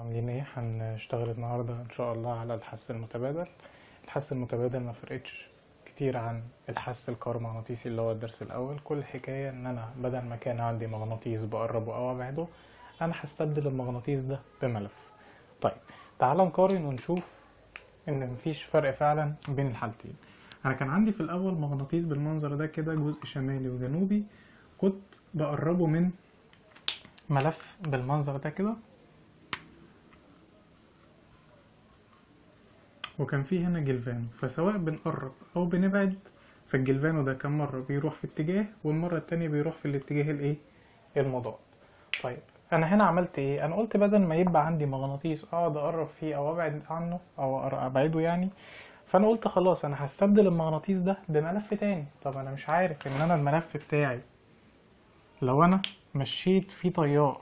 عاملين ايه هنشتغل النهارده ان شاء الله على الحث المتبادل الحث المتبادل ما فرقتش كتير عن الحث الكهرومغناطيسي اللي هو الدرس الاول كل الحكايه ان انا بدل ما كان عندي مغناطيس بقربه او ابعده انا هستبدل المغناطيس ده بملف طيب تعال نقارن ونشوف ان مفيش فرق فعلا بين الحالتين انا كان عندي في الاول مغناطيس بالمنظر ده كده جزء شمالي وجنوبي كنت بقربه من ملف بالمنظر ده كده وكان في هنا جلفانو فسواء بنقرب او بنبعد فالجلفانو ده كان مرة بيروح في اتجاه والمرة التانية بيروح في الاتجاه الايه المضاد طيب انا هنا عملت ايه انا قلت بدل ما يبقى عندي مغناطيس اقعد اقرب فيه او ابعد عنه او ابعده يعني فانا قلت خلاص انا هستبدل المغناطيس ده بملف تاني طب انا مش عارف ان انا الملف بتاعي لو انا مشيت فيه تيار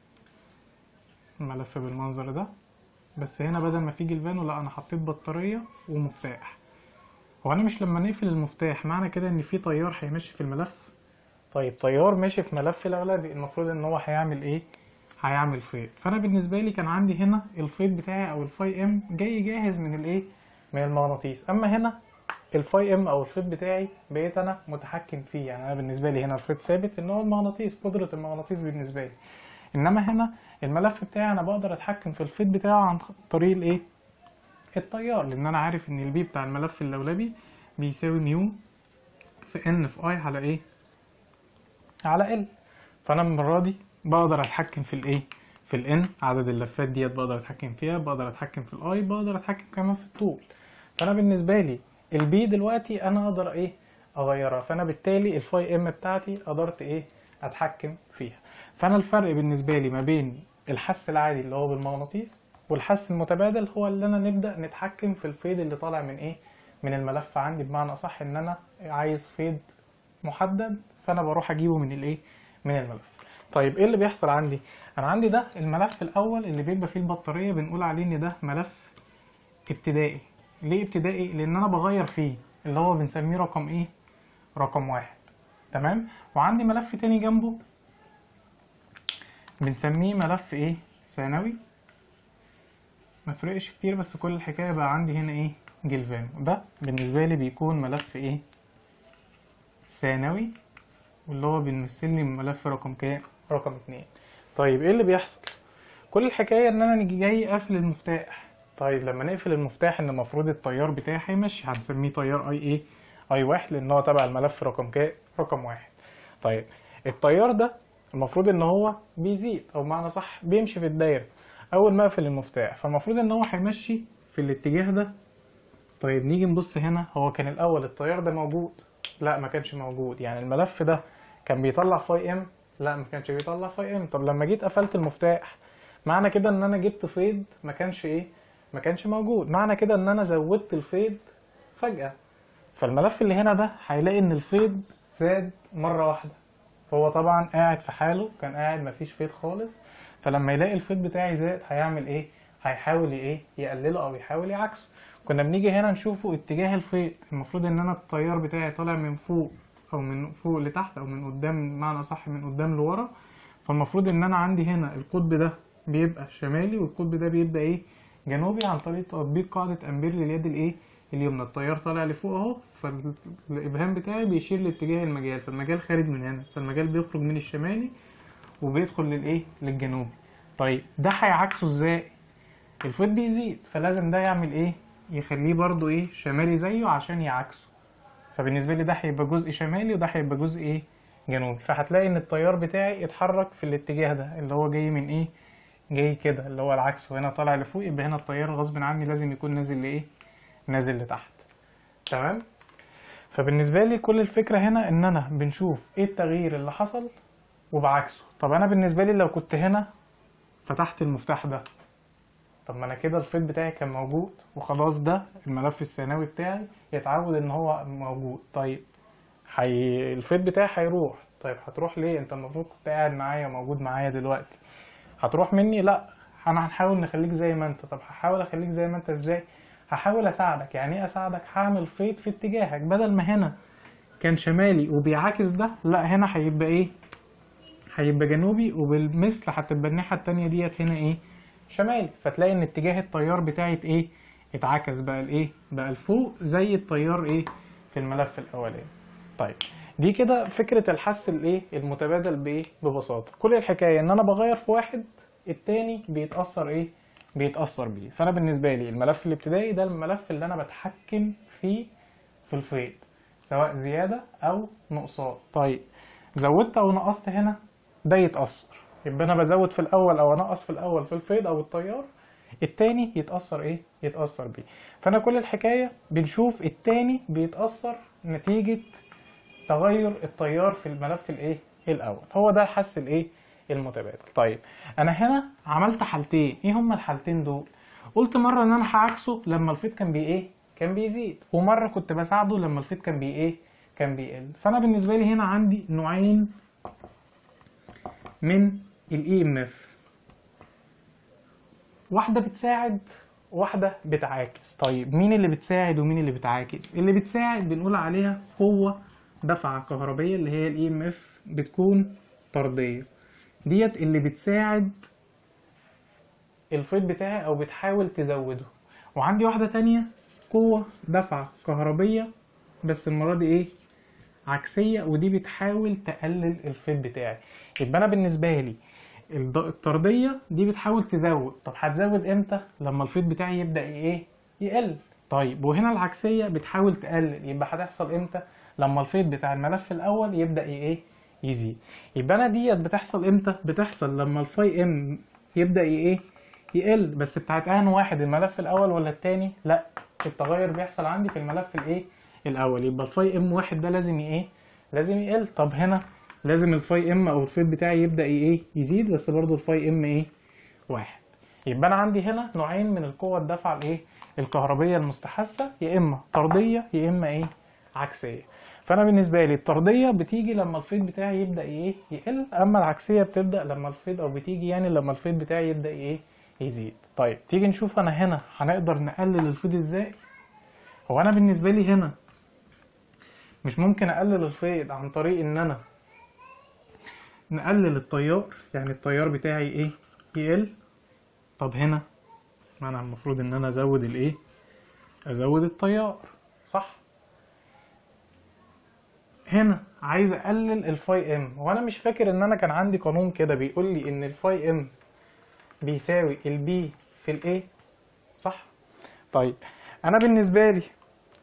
ملف بالمنظر ده بس هنا بدل ما في جلفانو لا انا حطيت بطارية ومفتاح هو انا مش لما نقفل المفتاح معنى كده ان في تيار هيمشي في الملف طيب تيار ماشي في ملف الاغلبي المفروض ان هو هيعمل ايه هيعمل فيض فانا بالنسبه لي كان عندي هنا الفيض بتاعي او الفاي ام جاي جاهز من الايه من المغناطيس اما هنا الفاي ام او الفيض بتاعي بقيت انا متحكم فيه يعني انا بالنسبه لي هنا الفيض ثابت ان هو المغناطيس قدره المغناطيس بالنسبه لي انما هنا الملف بتاعي انا بقدر اتحكم في الفيض بتاعه عن طريق الايه التيار لان انا عارف ان البي بتاع الملف اللولبي بيساوي ميو في ان في اي على ايه على ال فانا المره دي بقدر اتحكم في الايه في الان عدد اللفات ديت بقدر اتحكم فيها بقدر اتحكم في الاي بقدر اتحكم كمان في الطول فانا بالنسبه لي البي دلوقتي انا اقدر ايه اغيرها فانا بالتالي الفاي ام بتاعتي قدرت ايه اتحكم فيها فانا الفرق بالنسبه لي ما بين الحس العادي اللي هو بالمغناطيس والحس المتبادل هو اللي انا نبدا نتحكم في الفيض اللي طالع من ايه من الملف عندي بمعنى اصح ان انا عايز فيض محدد فانا بروح اجيبه من الايه من الملف طيب ايه اللي بيحصل عندي انا عندي ده الملف الاول اللي بيبقى فيه البطاريه بنقول عليه ان ده ملف ابتدائي ليه ابتدائي لان انا بغير فيه اللي هو بنسميه رقم ايه رقم واحد تمام وعندي ملف تاني جنبه بنسميه ملف ايه ثانوي ما فرقش كتير بس كل الحكايه بقى عندي هنا ايه جلفانو ده بالنسبه لي بيكون ملف ايه ثانوي واللي هو بيمثل لي ملف رقم كام رقم اتنين طيب ايه اللي بيحصل كل الحكايه ان انا نيجي جاي قافل المفتاح طيب لما نقفل المفتاح ان المفروض التيار بتاعي هيمشي هنسميه تيار اي ايه اي واحد لان هو تبع الملف رقم كام رقم واحد طيب التيار ده المفروض ان هو بيزيد او معنى صح بيمشي في الدايره اول ما اقفل المفتاح فالمفروض ان هو هيمشي في الاتجاه ده طيب نيجي نبص هنا هو كان الاول التيار ده موجود لا ما كانش موجود يعني الملف ده كان بيطلع فاي ام لا ما كانش بيطلع فاي ام طب لما جيت قفلت المفتاح معنى كده ان انا جبت فيض ما كانش ايه ما كانش موجود معنى كده ان انا زودت الفيض فجأة فالملف اللي هنا ده هيلاقي ان الفيض زاد مرة واحدة فهو طبعا قاعد في حاله كان قاعد مفيش فيض خالص فلما يلاقي الفيض بتاعي زاد هيعمل ايه هيحاول ايه يقلله او يحاول يعكسه كنا بنيجي هنا نشوفه اتجاه الفيض المفروض ان انا التيار بتاعي طالع من فوق او من فوق لتحت او من قدام بمعنى صح من قدام لورا فالمفروض ان انا عندي هنا القطب ده بيبقى شمالي والقطب ده بيبقى ايه جنوبي عن طريق تطبيق قاعدة امبير لليد الايه اليمنى التيار طالع لفوق اهو فالابهام بتاعي بيشير لاتجاه المجال فالمجال خارج من هنا فالمجال بيخرج من الشمالي وبيدخل للايه للجنوبي طيب ده هيعكسه ازاي الفيض بيزيد فلازم ده يعمل ايه يخليه برضو ايه شمالي زيه عشان يعكسه فبالنسبه لي ده هيبقى جزء شمالي وده هيبقى جزء ايه جنوبي فهتلاقي ان التيار بتاعي اتحرك في الاتجاه ده اللي هو جاي من ايه جاي كده اللي هو العكس وهنا طالع لفوق يبقى هنا التيار غصب عني لازم يكون نازل لايه نازل لتحت تمام فبالنسبه لي كل الفكره هنا ان انا بنشوف ايه التغيير اللي حصل وبعكسه طب انا بالنسبه لي لو كنت هنا فتحت المفتاح ده طب ما انا كده الفيض بتاعي كان موجود وخلاص ده الملف الثانوي بتاعي يتعود ان هو موجود طيب حي... الفيض بتاعي هيروح طيب هتروح ليه انت المفروض كنت قاعد معايا موجود معايا دلوقتي هتروح مني لا انا هنحاول نخليك زي ما انت طب هحاول اخليك زي ما انت ازاي هحاول اساعدك يعني ايه اساعدك هعمل فيض في اتجاهك بدل ما هنا كان شمالي وبيعاكس ده لا هنا هيبقى ايه هيبقى جنوبي وبالمثل هتبقى الناحية التانية ديت هنا ايه شمالي فتلاقي ان اتجاه التيار بتاعي ايه اتعكس بقى الايه بقى لفوق زي التيار ايه في الملف الاولاني طيب دي كده فكرة الحس الايه المتبادل بايه ببساطة كل الحكاية ان انا بغير في واحد التاني بيتأثر ايه بيتأثر بيه فانا بالنسبة لي الملف الابتدائي ده الملف اللي انا بتحكم فيه في الفيض سواء زيادة او نقصان طيب زودت او نقصت هنا ده يتأثر يبقى انا بزود في الاول او انقص في الاول في الفيض او التيار التاني يتأثر ايه يتأثر بيه فانا كل الحكاية بنشوف التاني بيتأثر نتيجة تغير التيار في الملف الايه الاول هو ده الحس الايه المتبادل طيب انا هنا عملت حالتين ايه هما الحالتين دول قلت مره ان انا هعكسه لما الفيض كان بي ايه كان بيزيد ومره كنت بساعده لما الفيض كان بي ايه كان بيقل فانا بالنسبه لي هنا عندي نوعين من الاي ام اف واحده بتساعد واحده بتعاكس طيب مين اللي بتساعد ومين اللي بتعاكس اللي بتساعد بنقول عليها قوه دفعه كهربيه اللي هي الاي ام اف بتكون طرديه ديت اللي بتساعد الفيض بتاعي او بتحاول تزوده وعندي واحده تانية قوه دفعه كهربيه بس المره دي ايه عكسيه ودي بتحاول تقلل الفيض بتاعي يبقى انا بالنسبه لي الض- الطرديه دي بتحاول تزود طب هتزود امتى لما الفيض بتاعي يبدا ايه يقل طيب وهنا العكسيه بتحاول تقلل يبقى هتحصل امتى لما الفيض بتاع الملف الاول يبدا ي- ايه يزيد يبقى انا ديت بتحصل امتى بتحصل لما الفاي ام يبدا ي- ايه يقل بس بتاعت ان واحد الملف الاول ولا التاني لا التغير بيحصل عندي في الملف الايه الاول يبقى الفاي ام واحد ده لازم ي- ايه لازم يقل طب هنا لازم الفاي ام او الفيض بتاعي يبدا ي- ايه يزيد بس برضو الفاي ام ايه واحد يبقى انا عندي هنا نوعين من القوة الدفع الايه الكهربية المستحثة يا اما طردية يا اما ايه عكسية فانا بالنسبة لي الطردية بتيجي لما الفيض بتاعي يبدأ ايه يقل اما العكسية بتبدأ لما الفيض او بتيجي يعني لما الفيض بتاعي يبدأ ايه يزيد طيب تيجي نشوف انا هنا هنقدر نقلل الفيض ازاي هو انا بالنسبة لي هنا مش ممكن اقلل الفيض عن طريق ان انا نقلل التيار يعني التيار بتاعي ايه يقل طب هنا ما انا المفروض ان انا ازود الايه ازود التيار صح هنا عايز اقلل الفاي ام وانا مش فاكر ان انا كان عندي قانون كده بيقول لي ان الفاي ام بيساوي البي في الايه صح طيب انا بالنسبه لي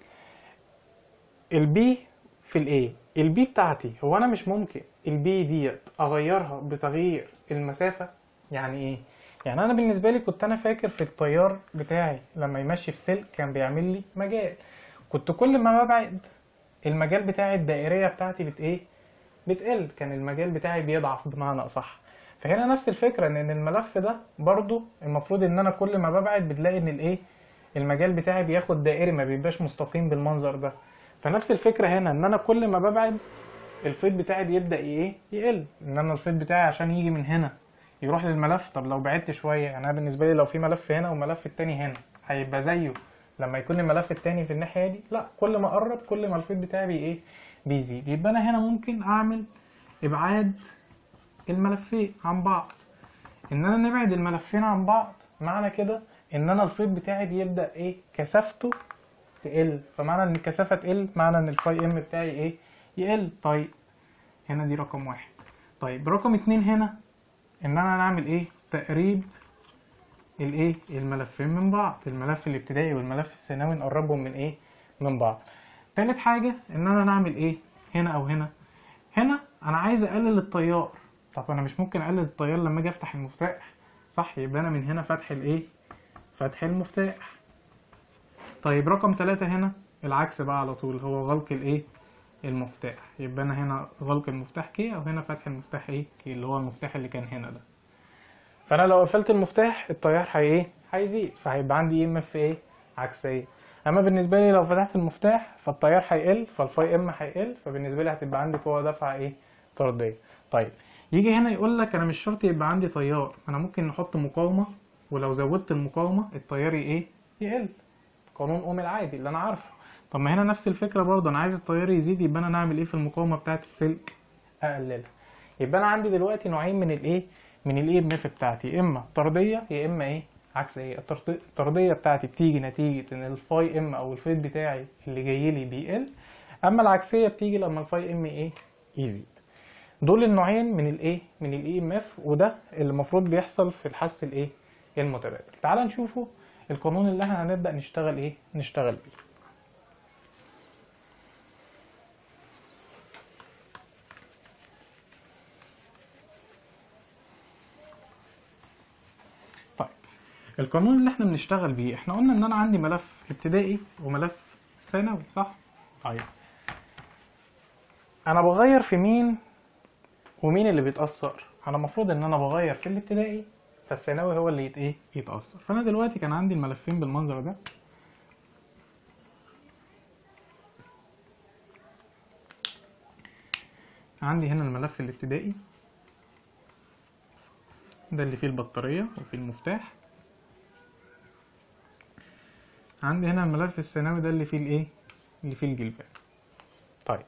البي في الايه البي بتاعتي هو انا مش ممكن البي ديت اغيرها بتغيير المسافه يعني ايه يعني انا بالنسبه لي كنت انا فاكر في التيار بتاعي لما يمشي في سلك كان بيعمل لي مجال كنت كل ما ببعد المجال بتاعي الدائريه بتاعتي بت ايه بتقل كان المجال بتاعي بيضعف بمعنى اصح فهنا نفس الفكره ان إن الملف ده برضو المفروض ان انا كل ما ببعد بتلاقي ان الايه المجال بتاعي بياخد دائري ما بيبقاش مستقيم بالمنظر ده فنفس الفكره هنا ان انا كل ما ببعد الفيض بتاعي بيبدا ايه يقل ان انا الفيض بتاعي عشان يجي من هنا يروح للملف طب لو بعدت شويه يعني انا بالنسبه لي لو في ملف هنا وملف التاني هنا هيبقى زيه لما يكون الملف التاني في الناحيه دي لا كل ما اقرب كل ما الفيض بتاعي بي ايه بيزيد يبقى انا هنا ممكن اعمل ابعاد الملفين عن بعض ان انا نبعد الملفين عن بعض معنى كده ان انا الفيض بتاعي بيبدا ايه كثافته تقل فمعنى ان الكثافه تقل معنى ان الفاي ام بتاعي ايه يقل طيب هنا دي رقم واحد طيب رقم اتنين هنا ان انا نعمل ايه تقريب الايه الملفين من بعض الملف الابتدائي والملف الثانوي نقربهم من ايه من بعض تالت حاجه ان انا نعمل ايه هنا او هنا هنا انا عايز اقلل التيار طب انا مش ممكن اقلل التيار لما اجي افتح المفتاح صح يبقى انا من هنا فتح الايه فتح المفتاح طيب رقم ثلاثة هنا العكس بقى على طول هو غلق الايه المفتاح يبقى انا هنا غلق المفتاح كي او هنا فتح المفتاح ايه كي اللي هو المفتاح اللي كان هنا ده فانا لو قفلت المفتاح التيار هي ايه هيزيد فهيبقى عندي ام اف ايه عكسيه اما بالنسبه لي لو فتحت المفتاح فالتيار هيقل فالفاي ام هيقل فبالنسبه لي هتبقى عندي قوه دفع ايه طرديه طيب يجي هنا يقول لك انا مش شرط يبقى عندي تيار انا ممكن نحط مقاومه ولو زودت المقاومه التيار ايه يقل قانون اوم العادي اللي انا عارفه طب ما هنا نفس الفكره برضه انا عايز التيار يزيد يبقى انا نعمل ايه في المقاومه بتاعه السلك اقللها يبقى انا عندي دلوقتي نوعين من الايه من الاي ام اف بتاعتي يا اما طرديه يا اما ايه عكسيه الطرد- الطرديه بتاعتي بتيجي نتيجه ان الفاي ام او الفيت بتاعي اللي جاي لي بيقل اما العكسيه بتيجي لما الفاي ام ايه يزيد دول النوعين من الايه من الاي ام اف وده اللي المفروض بيحصل في الحس الايه المتبادل تعال نشوفوا القانون اللي احنا هنبدا نشتغل ايه نشتغل بيه طيب القانون اللي احنا بنشتغل بيه احنا قلنا ان انا عندي ملف ابتدائي وملف ثانوي صح طيب انا بغير في مين ومين اللي بيتأثر انا المفروض ان انا بغير في الابتدائي فالثانوي هو اللي يت ايه يتأثر فانا دلوقتي كان عندي الملفين بالمنظر ده عندي هنا الملف الابتدائي ده اللي فيه البطارية وفيه المفتاح عندي هنا الملف الثانوي ده اللي فيه الايه اللي فيه الجلبان طيب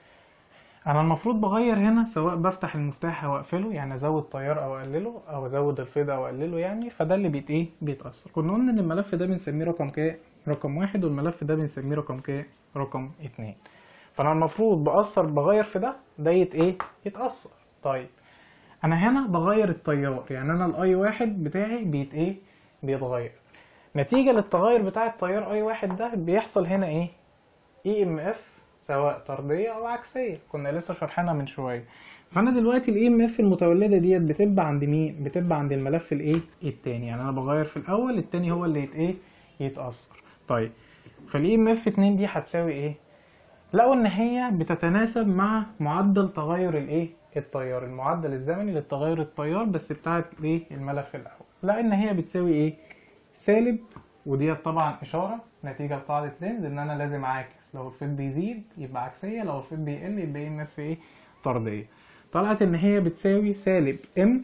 انا المفروض بغير هنا سواء بفتح المفتاح او اقفله يعني ازود تيار او اقلله او ازود الفيض او اقلله يعني فده اللي بيت ايه بيتاثر كنا قلنا ان الملف ده بنسميه رقم كام رقم واحد والملف ده بنسميه رقم كام رقم اتنين فانا المفروض باثر بغير في ده ده يت ايه يتاثر طيب انا هنا بغير التيار يعني انا الاي واحد بتاعي بيت ايه بيتغير نتيجة للتغير بتاع التيار اي واحد ده بيحصل هنا ايه اي ام اف سواء طردية او عكسية كنا لسه شرحنا من شوية فانا دلوقتي الاي ام اف المتولدة ديت بتبقى عند مين بتبقى عند الملف الايه التاني يعني انا بغير في الاول التاني هو اللي يت ايه يتأثر طيب فالاي ام اف 2 دي هتساوي ايه لقوا ان هي بتتناسب مع معدل تغير الايه التيار المعدل الزمني للتغير التيار بس بتاعت ايه الملف الاول لقى ان هي بتساوي ايه سالب وديت طبعا اشاره نتيجه لقاعده لينز ان انا لازم اعاكس لو الفيت بيزيد يبقى عكسيه لو الفيت بيقل يبقى ام اف ايه طرديه طلعت ان هي بتساوي سالب ام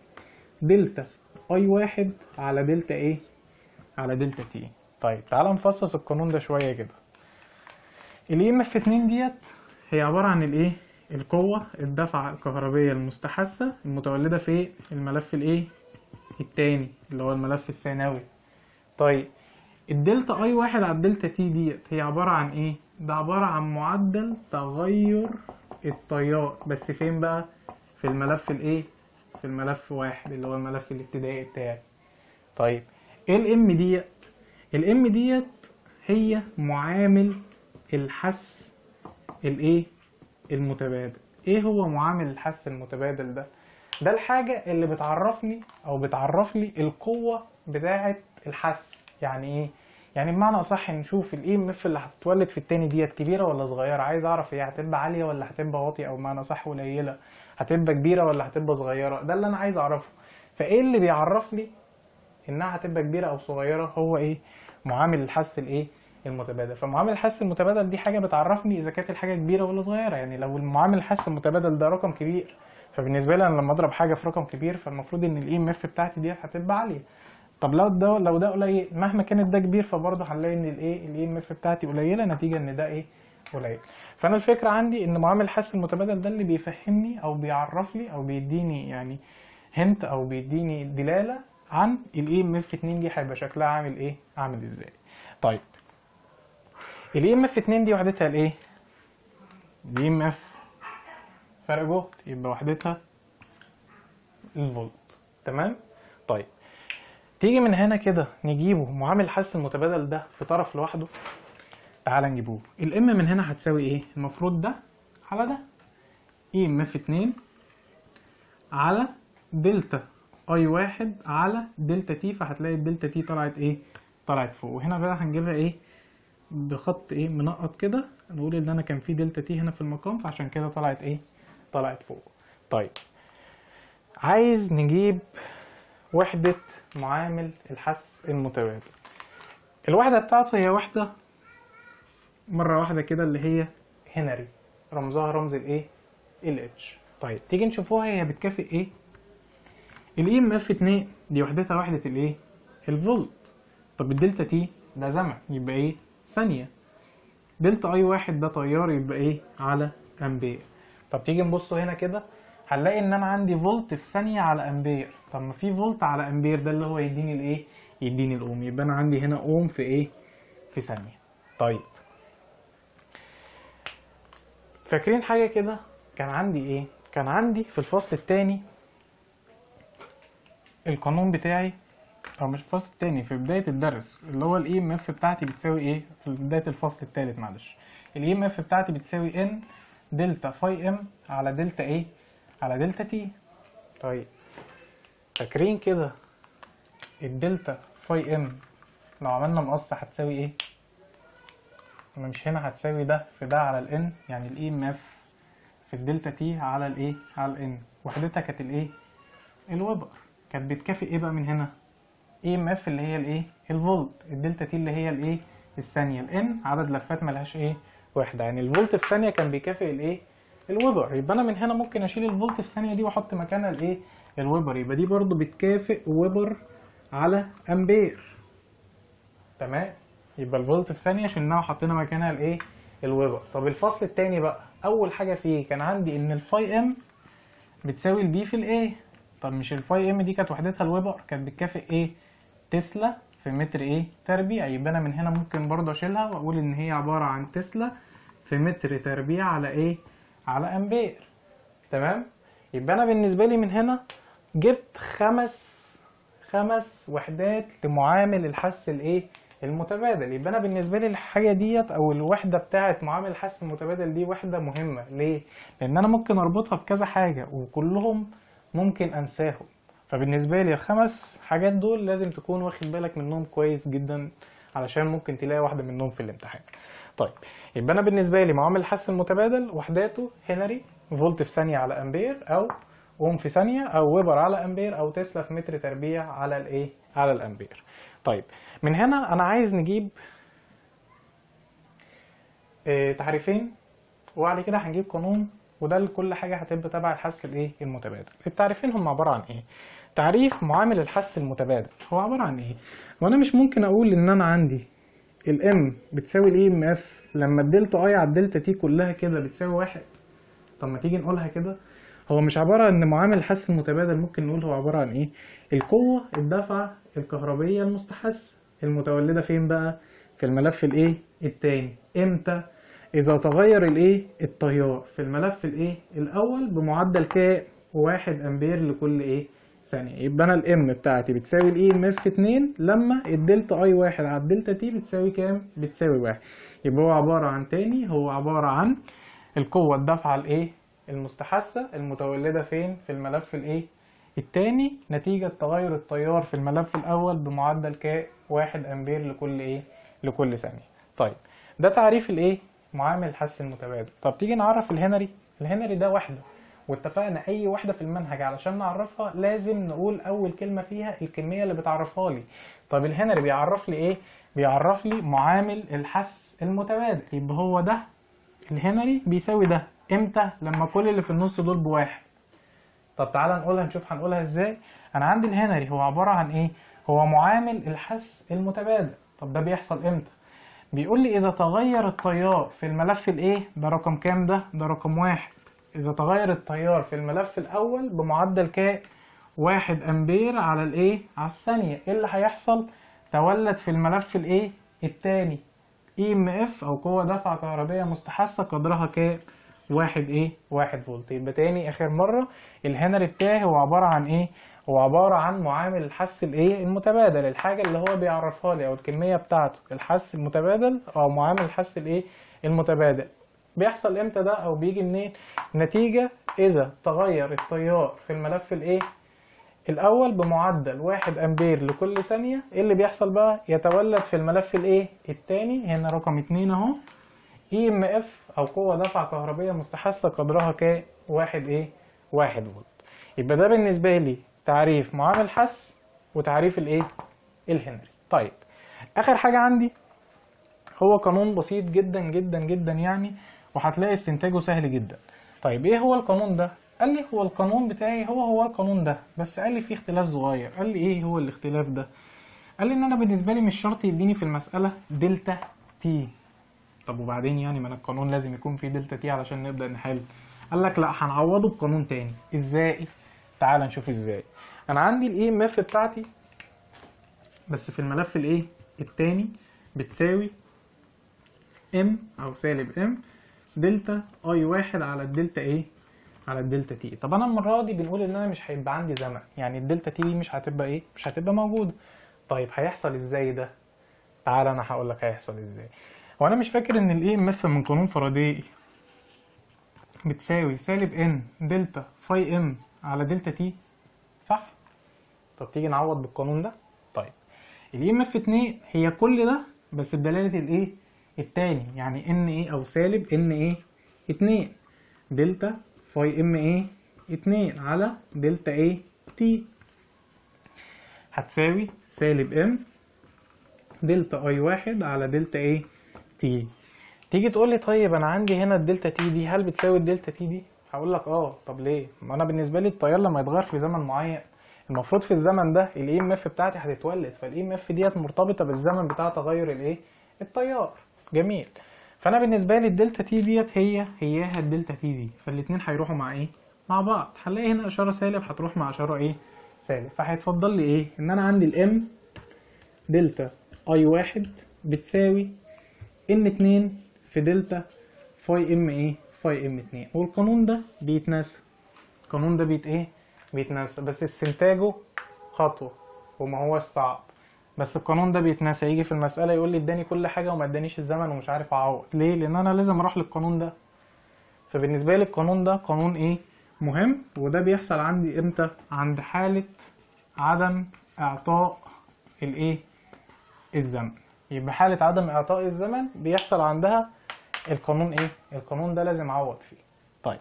دلتا اي واحد على دلتا ايه على دلتا تي طيب تعال نفصص القانون ده شويه كده الاي ام اف 2 ديت هي عباره عن الايه القوه الدفعه الكهربيه المستحثه المتولده في الملف الايه التاني اللي هو الملف الثانوي طيب الدلتا اي واحد على الدلتا تي ديت هي عباره عن ايه ده عباره عن معدل تغير التيار بس فين بقى في الملف الايه في الملف واحد اللي هو الملف الابتدائي بتاعي طيب ايه الام ديت الام ديت هي معامل الحس الايه المتبادل ايه هو معامل الحس المتبادل ده ده الحاجة اللي بتعرفني او بتعرف لي القوة بتاعة الحس يعني ايه يعني بمعنى اصح نشوف الاي ام اف اللي هتتولد في التاني ديت كبيرة ولا صغيرة عايز اعرف هي هتبقى عالية ولا هتبقى واطية او بمعنى صح قليلة هتبقى كبيرة ولا هتبقى صغيرة ده اللي انا عايز اعرفه فايه اللي بيعرف لي انها هتبقى كبيرة او صغيرة هو ايه معامل الحس الايه المتبادل فمعامل الحس المتبادل دي حاجة بتعرفني اذا كانت الحاجة كبيرة ولا صغيرة يعني لو المعامل الحس المتبادل ده رقم كبير فبالنسبه لي انا لما اضرب حاجه في رقم كبير فالمفروض ان الاي ام اف بتاعتي ديت هتبقى عاليه طب لو ده لو ده قليل مهما كانت ده كبير فبرضه هنلاقي ان الايه الاي ام اف بتاعتي قليله نتيجه ان ده ايه قليل فانا الفكره عندي ان معامل الحس المتبادل ده اللي بيفهمني او بيعرف لي او بيديني يعني هنت او بيديني دلاله عن الاي ام اف 2 دي هيبقى شكلها عامل ايه عامل ازاي طيب الاي ام اف 2 دي وحدتها الايه الاي ام اف فرق جهد يبقى وحدتها الفولت تمام طيب تيجي من هنا كده نجيبه معامل الحس المتبادل ده في طرف لوحده تعال نجيبوه الام من هنا هتساوي ايه المفروض ده على ده اي ام اف 2 على دلتا اي واحد على دلتا تي فهتلاقي الدلتا تي طلعت ايه طلعت فوق وهنا بقى هنجيبها ايه بخط ايه منقط كده نقول ان انا كان في دلتا تي هنا في المقام فعشان كده طلعت ايه طلعت فوق طيب عايز نجيب وحدة معامل الحس المتبادل الوحدة بتاعته هي وحدة مرة واحدة كده اللي هي هنري رمزها رمز الايه ال اتش طيب تيجي نشوفوها هي بتكافئ ايه الاي ام اف 2 دي وحدتها وحدة الايه الفولت طب الدلتا تي ده زمن يبقى ايه ثانية دلتا اي واحد ده تيار يبقى ايه على امبير طب تيجي نبص هنا كده هنلاقي ان انا عندي فولت في ثانيه على امبير طب ما في فولت على امبير ده اللي هو يديني الايه يديني الاوم يبقى انا عندي هنا اوم في ايه في ثانيه طيب فاكرين حاجه كده كان عندي ايه كان عندي في الفصل الثاني القانون بتاعي او مش الفصل الثاني في بدايه الدرس اللي هو الاي ام اف بتاعتي بتساوي ايه في بدايه الفصل الثالث معلش الاي ام اف بتاعتي بتساوي ان دلتا فاي ام على دلتا ايه على دلتا تي طيب فاكرين كده الدلتا فاي ام لو عملنا مقص هتساوي ايه ما مش هنا هتساوي ده في ده على الان يعني الاي ام اف في الدلتا تي على الايه على الان وحدتها كانت الايه الوبر كانت بتكافئ ايه بقى من هنا اي ام اف اللي هي الايه الفولت الدلتا تي اللي هي الايه الثانيه الان عدد لفات ملهاش ايه واحده يعني الفولت في ثانيه كان بيكافئ الايه الويبر يبقى انا من هنا ممكن اشيل الفولت في ثانيه دي واحط مكانها الايه الويبر يبقى دي برضو بتكافئ ويبر على امبير تمام يبقى الفولت في ثانيه شلناها وحطينا مكانها الايه الويبر طب الفصل الثاني بقى اول حاجه فيه كان عندي ان الفاي ام بتساوي البي في الايه طب مش الفاي ام دي كانت وحدتها الويبر كانت بتكافئ ايه تسلا في متر ايه تربيع يبقى انا من هنا ممكن برضه اشيلها واقول ان هي عباره عن تسلا في متر تربيع على ايه على امبير تمام يبقى انا بالنسبه لي من هنا جبت خمس خمس وحدات لمعامل الحس الايه المتبادل يبقى انا بالنسبه لي الحاجه ديت او الوحده بتاعه معامل الحس المتبادل دي وحده مهمه ليه لان انا ممكن اربطها بكذا حاجه وكلهم ممكن انساهم فبالنسبه لي الخمس حاجات دول لازم تكون واخد بالك منهم كويس جدا علشان ممكن تلاقي واحده منهم في الامتحان طيب يبقى انا بالنسبه لي معامل الحس المتبادل وحداته هنري فولت في ثانيه على امبير او اوم في ثانيه او ويبر على امبير او تسلا في متر تربيع على الايه على الامبير طيب من هنا انا عايز نجيب اه تعريفين وبعد كده هنجيب قانون وده لكل حاجه هتبقى تبع الحس الايه المتبادل التعريفين هم عباره عن ايه تعريف معامل الحس المتبادل هو عباره عن ايه وانا مش ممكن اقول ان انا عندي الام بتساوي الاي ام اف لما الدلتا اي على الدلتا تي كلها كده بتساوي واحد طب ما تيجي نقولها كده هو مش عبارة ان معامل الحس المتبادل ممكن نقول هو عبارة عن ايه القوة الدفعة الكهربية المستحثة المتولدة فين بقى في الملف الايه التاني امتى اذا تغير الايه التيار في الملف الايه الاول بمعدل كام واحد امبير لكل ايه ثانية يبقى انا الام بتاعتي بتساوي الاي ام اف 2 لما الدلتا اي واحد على الدلتا تي بتساوي كام بتساوي واحد يبقى هو عبارة عن تاني هو عبارة عن القوة الدافعة الايه المستحثة المتولدة فين في الملف الايه التاني نتيجة تغير التيار في الملف الاول بمعدل ك واحد امبير لكل ايه لكل ثانية طيب ده تعريف الايه معامل الحس المتبادل طب تيجي نعرف الهنري الهنري ده وحدة واتفقنا اي وحدة في المنهج علشان نعرفها لازم نقول اول كلمة فيها الكمية اللي بتعرفها لي طب الهنري بيعرف لي ايه بيعرف لي معامل الحس المتبادل يبقى هو ده الهنري بيساوي ده امتى لما كل اللي في النص دول بواحد طب تعالى نقولها نشوف هنقولها ازاي انا عندي الهنري هو عبارة عن ايه هو معامل الحس المتبادل طب ده بيحصل امتى بيقول لي اذا تغير التيار في الملف الايه ده رقم كام ده ده رقم واحد اذا تغير التيار في الملف الاول بمعدل كام واحد امبير على الايه على الثانية ايه اللي هيحصل تولد في الملف الايه التاني اي ام اف او قوة دفعة كهربية مستحثة قدرها كام واحد ايه واحد فولت يبقى تاني اخر مرة الهنري بتاعي هو عبارة عن ايه هو عبارة عن معامل الحس الايه المتبادل الحاجة اللي هو بيعرفها لي او الكمية بتاعته الحس المتبادل او معامل الحس الايه المتبادل بيحصل امتى ده او بيجي منين نتيجة اذا تغير التيار في الملف الايه الاول بمعدل واحد امبير لكل ثانية ايه اللي بيحصل بقى يتولد في الملف الايه التاني هنا رقم اتنين اهو اي ام اف او قوة دفعة كهربية مستحثة قدرها ك واحد ايه واحد فولت يبقى ده بالنسبة لي تعريف معامل حس وتعريف الايه الهنري طيب اخر حاجة عندي هو قانون بسيط جدا جدا جدا يعني وهتلاقي استنتاجه سهل جدا طيب ايه هو القانون ده قال لي هو القانون بتاعي هو هو القانون ده بس قال لي فيه اختلاف صغير قال لي ايه هو الاختلاف ده قال لي ان انا بالنسبه لي مش شرط يديني في المساله دلتا تي طب وبعدين يعني ما أنا القانون لازم يكون فيه دلتا تي علشان نبدا نحل قال لك لا هنعوضه بقانون تاني ازاي تعال نشوف ازاي انا عندي الاي ام اف بتاعتي بس في الملف الايه التاني بتساوي ام او سالب ام دلتا اي واحد على الدلتا ايه على الدلتا تي طب انا المره دي بنقول ان انا مش هيبقى عندي زمن يعني الدلتا تي دي مش هتبقى ايه مش هتبقى موجوده طيب هيحصل ازاي ده تعال انا هقول لك هيحصل ازاي هو انا مش فاكر ان الاي ام اف من قانون فاراداي بتساوي سالب ان دلتا فاي ام على دلتا تي صح طب تيجي نعوض بالقانون ده طيب الاي ام اف 2 هي كل ده بس بدلاله الايه التاني يعني ان ايه او سالب ان ايه 2 دلتا فاي ام ايه 2 على دلتا ايه تي هتساوي سالب ام دلتا اي واحد على دلتا ايه تي تيجي تقول لي طيب انا عندي هنا الدلتا تي دي هل بتساوي الدلتا تي دي هقول لك اه طب ليه ما انا بالنسبه لي التيار لما يتغير في زمن معين المفروض في الزمن ده الاي ام اف بتاعتي هتتولد فالاي ام اف ديت مرتبطه بالزمن بتاع تغير الايه التيار جميل فانا بالنسبه لي الدلتا تي ديت هي هياها الدلتا تي دي فالاتنين هيروحوا مع ايه مع بعض هنلاقي هنا اشاره سالب هتروح مع اشاره ايه سالب فهيتفضل لي ايه ان انا عندي الام دلتا اي واحد بتساوي ان اتنين في دلتا فاي ام ايه فاي ام اتنين والقانون ده بيتناسى القانون ده بيت ايه بيتناسى بس استنتاجه خطوة وما هو صعب بس القانون ده بيتناسى يجي في المسألة يقول لي اداني كل حاجة وما ادانيش الزمن ومش عارف اعوض ليه لان انا لازم اروح للقانون ده فبالنسبة لي القانون ده قانون ايه مهم وده بيحصل عندي امتى عند حالة عدم اعطاء الايه الزمن يبقى حالة عدم اعطاء الزمن بيحصل عندها القانون ايه القانون ده لازم اعوض فيه طيب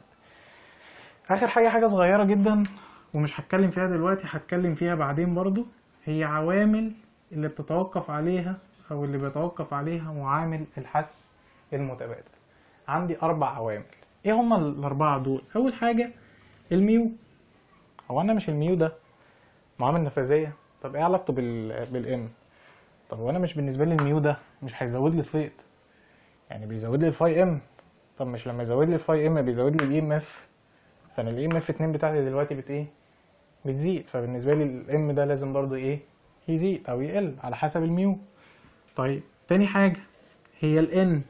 اخر حاجة حاجة صغيرة جدا ومش هتكلم فيها دلوقتي هتكلم فيها بعدين برضو هي عوامل اللي بتتوقف عليها او اللي بيتوقف عليها معامل الحس المتبادل عندي اربع عوامل ايه هما الاربعة دول اول حاجة الميو هو انا مش الميو ده معامل نفاذية طب ايه علاقته بال بالام طب هو انا مش بالنسبة لي الميو ده مش هيزود لي الفيض يعني بيزود لي الفاي ام طب مش لما يزود لي الفاي ام بيزود لي الاي ام اف فانا الاي ام اف 2 بتاعتي دلوقتي بت ايه بتزيد فبالنسبه لي الام ده لازم برضو ايه يزيد او يقل على حسب الميو طيب تاني حاجه هي الان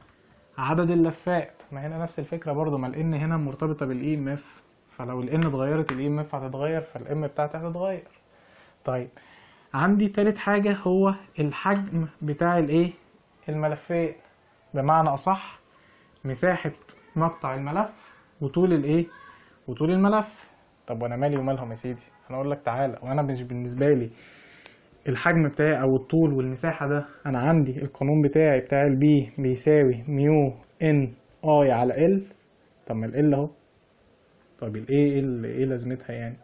عدد اللفات ما هنا نفس الفكره برضو ما الان هنا مرتبطه بالاي ام اف فلو الان اتغيرت الاي ام اف هتتغير فالام بتاعتي هتتغير طيب عندي تالت حاجه هو الحجم بتاع الايه الملفات بمعنى اصح مساحه مقطع الملف وطول الايه وطول الملف طب وانا مالي ومالهم يا سيدي انا اقول لك تعالى وانا مش بالنسبه لي الحجم بتاعي او الطول والمساحه ده انا عندي القانون بتاعي بتاع البي بيساوي ميو ان اي على ال طب ما ال اهو طب الايه ايه ال- ايه لازمتها يعني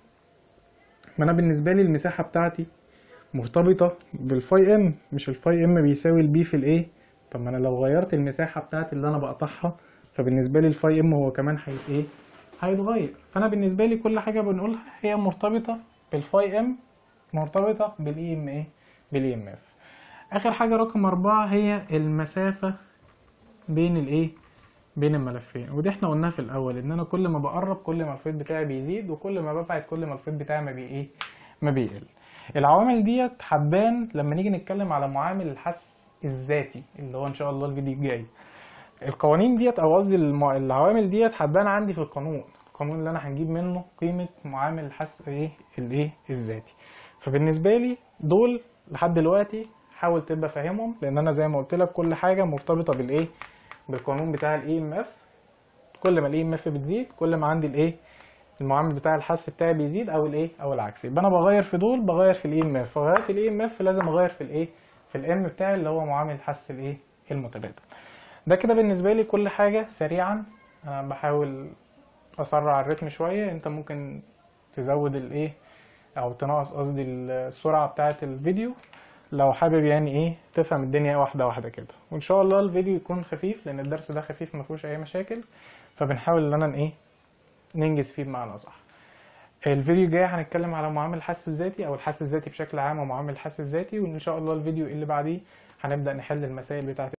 ما انا بالنسبه لي المساحه بتاعتي مرتبطه بالفاي ام مش الفاي ام بيساوي البي في الايه طب ما انا لو غيرت المساحه بتاعتي اللي انا بقطعها فبالنسبه لي الفاي ام هو كمان هي ايه هيتغير فانا بالنسبه لي كل حاجه بنقولها هي مرتبطه بالفاي ام مرتبطه بالاي ام ايه بالاي ام اف اخر حاجه رقم أربعة هي المسافه بين الايه بين الملفين ودي احنا قلناها في الاول ان انا كل ما بقرب كل ما الفيض بتاعي بيزيد وكل ما ببعد كل ما الفيض بتاعي ما بي ايه ما بيقل العوامل ديت هتبان لما نيجي نتكلم على معامل الحس الذاتي اللي هو ان شاء الله الفيديو الجاي القوانين ديت او قصدي المع- العوامل ديت هتبان عندي في القانون القانون اللي انا هنجيب منه قيمه معامل الحس ايه الايه الذاتي فبالنسبه لي دول لحد دلوقتي حاول تبقى فاهمهم لان انا زي ما قلت لك كل حاجه مرتبطه بالايه بالقانون بتاع الاي ام اف كل ما الاي ام اف بتزيد كل ما عندي الايه المعامل بتاع الحس بتاعي بيزيد او الايه او العكس يبقى انا بغير في دول بغير في الاي ام اف فغيرت الاي ام اف لازم اغير في الايه في الام بتاعي اللي هو معامل الحس الايه المتبادل ده كده بالنسبه لي كل حاجه سريعا انا بحاول اسرع الريتم شويه انت ممكن تزود الايه او تنقص قصدي السرعه بتاعه الفيديو لو حابب يعني ايه تفهم الدنيا واحده واحده كده وان شاء الله الفيديو يكون خفيف لان الدرس ده خفيف ما فيهوش اي مشاكل فبنحاول ان انا ايه ننجز فيه بمعنى صح الفيديو الجاي هنتكلم على معامل الحس الذاتي او الحس الذاتي بشكل عام ومعامل الحس الذاتي وان شاء الله الفيديو اللي بعديه هنبدا نحل المسائل بتاعه